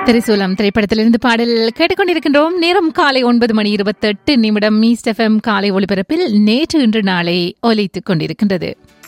திரிசூலம் திரைப்படத்திலிருந்து பாடல் கேட்டுக்கொண்டிருக்கின்றோம் நேரம் காலை ஒன்பது மணி இருபத்தெட்டு நிமிடம் மீஸ்ட் எஃப்எம் காலை ஒளிபரப்பில் நேற்று இன்று நாளை ஒலித்துக் கொண்டிருக்கின்றது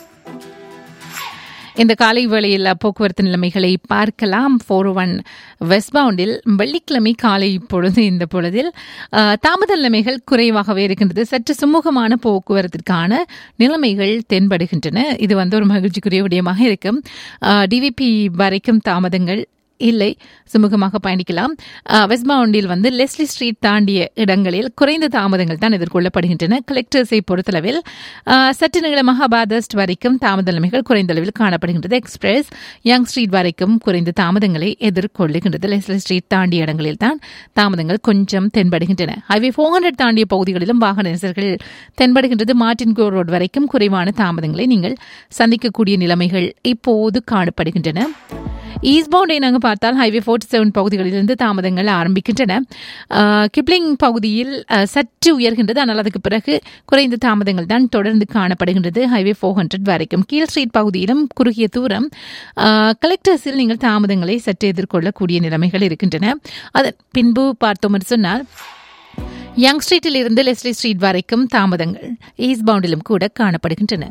இந்த காலை வேளையில் போக்குவரத்து நிலைமைகளை பார்க்கலாம் ஃபோர் ஒன் வெஸ்ட் பவுண்டில் வெள்ளிக்கிழமை காலை பொழுது இந்த பொழுதில் அஹ், தாமத நிலைமைகள் குறைவாகவே இருக்கின்றது சற்று சுமூகமான போக்குவரத்திற்கான நிலைமைகள் தென்படுகின்றன இது வந்து ஒரு மகிழ்ச்சிக்குரிய விடயமாக இருக்கும் டிவிபி வரைக்கும் தாமதங்கள் இல்லை சுமூகமாக பயணிக்கலாம் அஹ், வெஸ்ட் பவுண்டில் வந்து லெஸ்லி ஸ்ட்ரீட் தாண்டிய இடங்களில் குறைந்த தாமதங்கள் தான் எதிர்கொள்ளப்படுகின்றன கலெக்டர்ஸை பொறுத்தளவில் அஹ், சற்று நீளமாக பாதஸ்ட் வரைக்கும் தாமத நிலைமைகள் குறைந்த அளவில் காணப்படுகின்றது எக்ஸ்பிரஸ் யங் ஸ்ட்ரீட் வரைக்கும் குறைந்த தாமதங்களை எதிர்கொள்ளுகின்றது லெஸ்லி ஸ்ட்ரீட் தாண்டிய இடங்களில் தான் தாமதங்கள் கொஞ்சம் தென்படுகின்றன ஹைவே ஃபோர் ஹண்ட்ரட் தாண்டிய பகுதிகளிலும் வாகன நெரிசல்கள் தென்படுகின்றது மார்டின் கோ ரோட் வரைக்கும் குறைவான தாமதங்களை நீங்கள் சந்திக்கக்கூடிய நிலைமைகள் இப்போது காணப்படுகின்றன ஈஸ்ட் பவுண்டை நாங்கள் பார்த்தால் ஹைவே ஃபோர்ட்டி செவன் பகுதிகளிலிருந்து தாமதங்கள் ஆரம்பிக்கின்றன ஆஹ், கிப்ளிங் பகுதியில் ஆஹ், சற்று உயர்கின்றது ஆனால் அதுக்கு பிறகு குறைந்த தாமதங்கள் தான் தொடர்ந்து காணப்படுகின்றது ஹைவே ஃபோர் ஹண்ட்ரட் வரைக்கும் கீழ் ஸ்ட்ரீட் பகுதியிலும் குறுகிய தூரம் ஆஹ், கலெக்டர்ஸில் நீங்கள் தாமதங்களை சற்று எதிர்கொள்ளக்கூடிய நிலைமைகள் இருக்கின்றன அதன் பின்பு பார்த்தோம் என்று சொன்னால் யங் ஸ்ட்ரீட்டில் இருந்து லெஸ்லி ஸ்ட்ரீட் வரைக்கும் தாமதங்கள் ஈஸ்ட் பவுண்டிலும் கூட காணப்படுகின்றன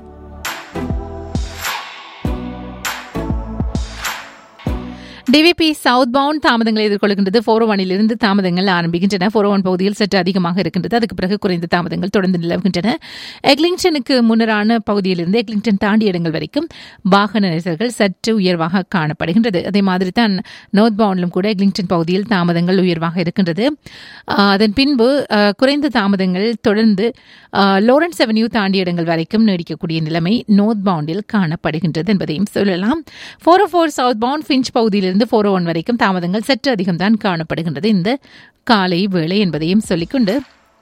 டிவிபி சவுத் பவுண்ட் தாமதங்களை எதிர்கொள்கின்றது ஃபோர் ஒனிலிருந்து தாமதங்கள் ஆரம்பிக்கின்றன ஃபோர் ஒன் பகுதியில் சற்று அதிகமாக இருக்கின்றது அதுக்கு பிறகு குறைந்த தாமதங்கள் தொடர்ந்து நிலவுகின்றன எக்லிங்டனுக்கு முன்னரான பகுதியிலிருந்து எக்லிங்டன் தாண்டிய இடங்கள் வரைக்கும் வாகன நெரிசல்கள் சற்று உயர்வாக காணப்படுகின்றது அதே மாதிரி தான் நோர்த் பவுண்டிலும் கூட எக்லிங்டன் பகுதியில் தாமதங்கள் உயர்வாக இருக்கின்றது ஆஹ், அதன் பின்பு ஆஹ், குறைந்த தாமதங்கள் தொடர்ந்து ஆஹ், லாரன்ஸ் அவென்யூ தாண்டிய இடங்கள் வரைக்கும் நீடிக்கக்கூடிய நிலைமை நோர்த் பவுண்டில் காணப்படுகின்றது என்பதையும் சொல்லலாம் four four southbound Finch பகுதியிலிருந்து ஃபோர் ஒன் வரைக்கும் தாமதங்கள் சற்று அதிகம்தான் காணப்படுகின்றது இந்த காலை வேளை என்பதையும் சொல்லிக்கொண்டு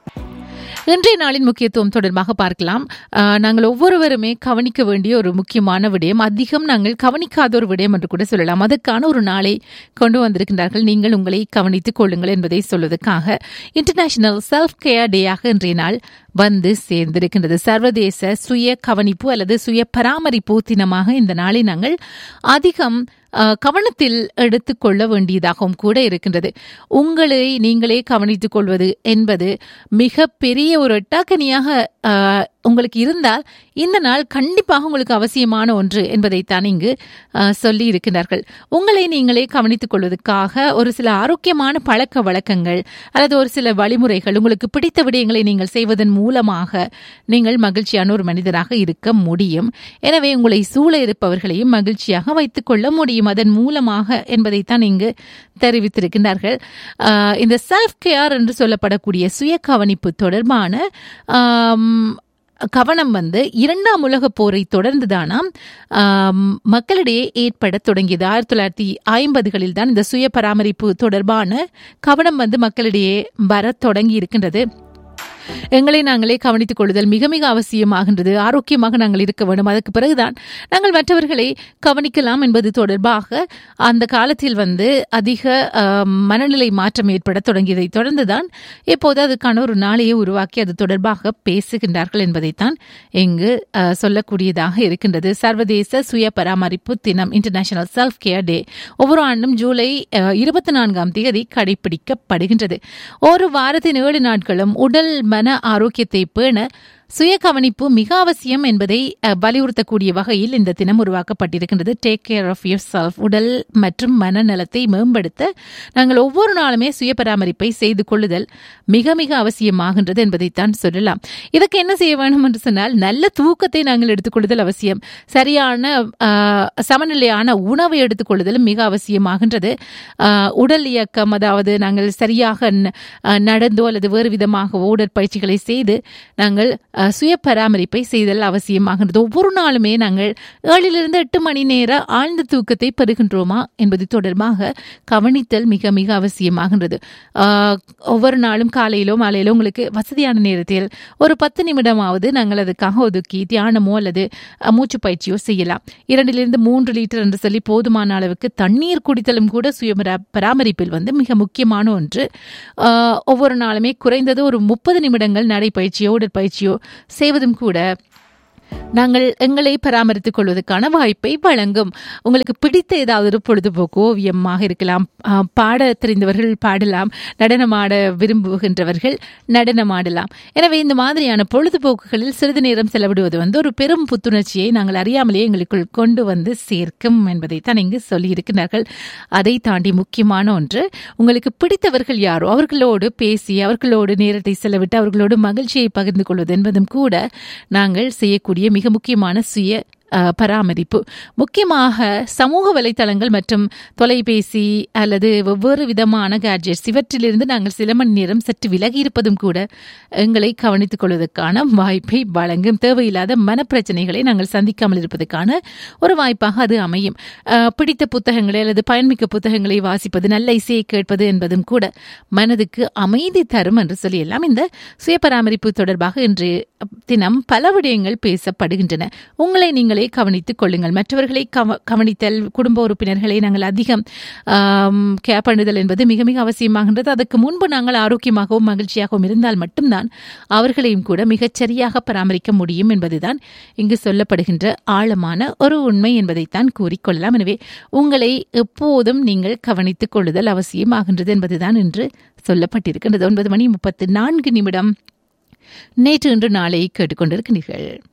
இன்றைய நாளின் முக்கியத்துவம் தொடர்பாக பார்க்கலாம் ஆஹ், நாங்கள் ஒவ்வொருவருமே கவனிக்க வேண்டிய ஒரு முக்கியமான விடயம் அதிகம் நாங்கள் கவனிக்காத ஒரு விடயம் என்று கூட சொல்லலாம் அதற்கான ஒரு நாளை கொண்டு வந்திருக்கின்றார்கள் நீங்கள் உங்களை கவனித்துக் கொள்ளுங்கள் என்பதை சொல்வதற்காக இன்டர்நேஷனல் செல்ஃப் கேர் டேயாக இன்றைய நாள் வந்து சேர்ந்திருக்கின்றது சர்வதேச சுய கவனிப்பு அல்லது சுய பராமரிப்பு தினமாக இந்த நாளை நாங்கள் அதிகம் அஹ், கவனத்தில் எடுத்துக்கொள்ள வேண்டியதாகவும் கூட இருக்கின்றது உங்களை நீங்களே கவனித்துக் கொள்வது என்பது மிக பெரிய ஒரு எட்டாக்கனியாக அஹ், உங்களுக்கு இருந்தால் இந்த நாள் கண்டிப்பாக உங்களுக்கு அவசியமான ஒன்று என்பதைத்தான் இங்கு அஹ், சொல்லி இருக்கின்றார்கள் உங்களை நீங்களே கவனித்துக் கொள்வதற்காக ஒரு சில ஆரோக்கியமான பழக்க வழக்கங்கள் அல்லது ஒரு சில வழிமுறைகள் உங்களுக்கு பிடித்த விடயங்களை நீங்கள் செய்வதன் மூலமாக நீங்கள் மகிழ்ச்சியான ஒரு மனிதராக இருக்க முடியும் எனவே உங்களை சூழ இருப்பவர்களையும் மகிழ்ச்சியாக வைத்துக் கொள்ள முடியும் அதன் மூலமாக என்பதைத்தான் இங்கு தெரிவித்திருக்கின்றார்கள் ஆஹ் இந்த செல்ஃப் கேர் என்று சொல்லப்படக்கூடிய சுய கவனிப்பு தொடர்பான ஆம், கவனம் வந்து இரண்டாம் உலக போரை தொடர்ந்துதானாம் ஆம், மக்களிடையே ஏற்பட தொடங்கியது ஆயிரத்தி தொள்ளாயிரத்தி ஐம்பதுகளில் தான் இந்த சுய பராமரிப்பு தொடர்பான கவனம் வந்து மக்களிடையே வர தொடங்கி இருக்கின்றது எங்களை நாங்களே கவனித்துக் கொள்ளுதல் மிக மிக அவசியமாகின்றது ஆரோக்கியமாக நாங்கள் இருக்க வேண்டும் அதற்கு பிறகுதான் நாங்கள் மற்றவர்களை கவனிக்கலாம் என்பது தொடர்பாக அந்த காலத்தில் வந்து அதிக ஆம், மனநிலை மாற்றம் ஏற்பட தொடங்கியதை தொடர்ந்துதான் இப்போது அதுக்கான ஒரு நாளையை உருவாக்கி அது தொடர்பாக பேசுகின்றார்கள் என்பதைத்தான் இங்கு அஹ், சொல்லக்கூடியதாக இருக்கின்றது சர்வதேச சுய பராமரிப்பு தினம் இன்டர்நேஷனல் செல்ஃப் கேர் டே ஒவ்வொரு ஆண்டும் ஜூலை இருபத்தி நான்காம் தேதி கடைபிடிக்கப்படுகின்றது ஒரு வாரத்தின் ஏழு நாட்களும் உடல் மன ஆரோக்கியத்தை பேண சுய கவனிப்பு மிக அவசியம் என்பதை அஹ், வலியுறுத்தக்கூடிய வகையில் இந்த தினம் உருவாக்கப்பட்டிருக்கின்றது take care of yourself உடல் மற்றும் மனநலத்தை மேம்படுத்த நாங்கள் ஒவ்வொரு நாளுமே சுய பராமரிப்பை செய்து கொள்ளுதல் மிக மிக அவசியமாகின்றது என்பதைத்தான் சொல்லலாம் இதுக்கு என்ன செய்ய வேண்டும் என்று சொன்னால் நல்ல தூக்கத்தை நாங்கள் எடுத்துக்கொள்ளுதல் அவசியம் சரியான ஆஹ், சமநிலையான உணவை எடுத்துக்கொள்ளுதல் மிக அவசியமாகின்றது ஆஹ், உடல் இயக்கம் அதாவது நாங்கள் சரியாக ந- ஆஹ், நடந்தோ அல்லது வேறு விதமாகவோ உடற்பயிற்சிகளை செய்து நாங்கள் ஆஹ், சுய பராமரிப்பை செய்தல் அவசியமாகின்றது ஒவ்வொரு நாளுமே நாங்கள் ஏழிலிருந்து எட்டு மணி நேர ஆழ்ந்த தூக்கத்தை பெறுகின்றோமா என்பது தொடர்பாக கவனித்தல் மிக மிக அவசியமாகின்றது ஆஹ், ஒவ்வொரு நாளும் காலையிலோ மாலையிலோ உங்களுக்கு வசதியான நேரத்தில் ஒரு பத்து நிமிடமாவது நாங்கள் அதுக்காக ஒதுக்கி தியானமோ அல்லது அஹ், மூச்சு பயிற்சியோ செய்யலாம் இரண்டிலிருந்து மூன்று லிட்டர் என்று சொல்லி போதுமான அளவுக்கு தண்ணீர் குடித்தலும் கூட சுய பரா- பராமரிப்பில் வந்து மிக முக்கியமான ஒன்று ஆஹ், ஒவ்வொரு நாளுமே குறைந்தது ஒரு முப்பது நிமிடங்கள் நடைப்பயிற்சியோ உடற்பயிற்சியோ செய்வதும் கூட நாங்கள் எங்களை பராமரித்துக் கொள்வதற்கான வாய்ப்பை வழங்கும் உங்களுக்கு பிடித்த ஏதாவது ஒரு பொழுதுபோக்கு ஓவியமாக இருக்கலாம் ஆ, பாட தெரிந்தவர்கள் பாடலாம் நடனமாட விரும்புகின்றவர்கள் நடனமாடலாம் எனவே இந்த மாதிரியான பொழுதுபோக்குகளில் சிறிது நேரம் செலவிடுவது வந்து ஒரு பெரும் புத்துணர்ச்சியை நாங்கள் அறியாமலேயே எங்களுக்குள் கொண்டு வந்து சேர்க்கும் என்பதை தான் இங்கு சொல்லியிருக்கிறார்கள் அதை தாண்டி முக்கியமான ஒன்று உங்களுக்கு பிடித்தவர்கள் யாரோ அவர்களோடு பேசி அவர்களோடு நேரத்தை செலவிட்டு அவர்களோடு மகிழ்ச்சியை பகிர்ந்து கொள்வது என்பதும் கூட நாங்கள் செய்யக்கூடிய மிக முக்கியமான சுய அஹ், பராமரிப்பு முக்கியமாக சமூக வலைத்தளங்கள் மற்றும் தொலைபேசி அல்லது வெவ்வேறு விதமான கேட்ஜெட்ஸ் இவற்றிலிருந்து நாங்கள் சில மணி நேரம் சற்று விலகி இருப்பதும் கூட எங்களை கவனித்துக் கொள்வதற்கான வாய்ப்பை வழங்கும் தேவையில்லாத மனப்பிரச்சனைகளை நாங்கள் சந்திக்காமல் இருப்பதற்கான ஒரு வாய்ப்பாக அது அமையும் அஹ், பிடித்த புத்தகங்களை அல்லது பயன்மிக்க புத்தகங்களை வாசிப்பது நல்ல இசையை கேட்பது என்பதும் கூட மனதுக்கு அமைதி தரும் என்று சொல்லியெல்லாம் இந்த சுய பராமரிப்பு தொடர்பாக இன்று தினம் பல விடயங்கள் பேசப்படுகின்றன உங்களை நீங்களே கவனித்துக் கொள்ளுங்கள் மற்றவர்களை கவ- கவனித்தல் குடும்ப உறுப்பினர்களை நாங்கள் அதிகம் கேர் பண்ணுதல் என்பது மிக மிக அவசியமாகின்றது அதற்கு முன்பு நாங்கள் ஆரோக்கியமாகவும் மகிழ்ச்சியாகவும் இருந்தால் மட்டும்தான் அவர்களையும் கூட மிகச் சரியாக பராமரிக்க முடியும் என்பதுதான் இங்கு சொல்லப்படுகின்ற ஆழமான ஒரு உண்மை என்பதைத்தான் கூறிக்கொள்ளலாம் எனவே உங்களை எப்போதும் நீங்கள் கவனித்துக் கொள்ளுதல் அவசியமாகின்றது என்பதுதான் இன்று சொல்லப்பட்டிருக்கின்றது ஒன்பது மணி முப்பத்து நான்கு நிமிடம் நேற்று இன்று நாளை கேட்டுக்கொண்டிருக்கிறீர்கள்